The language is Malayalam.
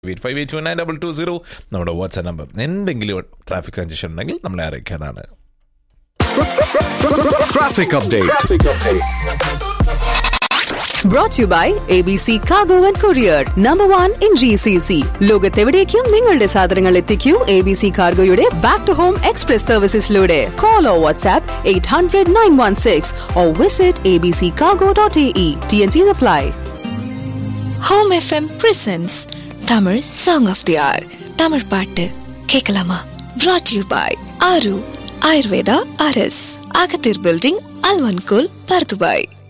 Eight five eight nine double two zero നമ്മുടെ വാട്സാപ്പ് നമ്പർ എന്തെങ്കിലും ട്രാഫിക് കൺജഷൻ ഉണ്ടെങ്കിൽ നമ്മളെ അറിയിക്കാനാണ് Traffic update. Brought to you by ABC Cargo and Courier, number one in GCC. ലോകത്തെവിടേക്കും നിങ്ങളുടെ സാധനങ്ങൾ എത്തിക്കൂ എ ബി സി കാർഗോയുടെ ബാക്ക് ടു ഹോം എക്സ്പ്രസ് സർവീസസിലൂടെ call or WhatsApp eight hundred nine one six or visit A B C cargo dot A E T N C സപ്ലൈ home FM presents Tamil song of the hour Tamil பாட்டு கேட்கலாமா brought you by Aaru Ayurveda அரஸ் அகத்தீர் பில்டிங் அல்வன்கோல் பர்துபாய்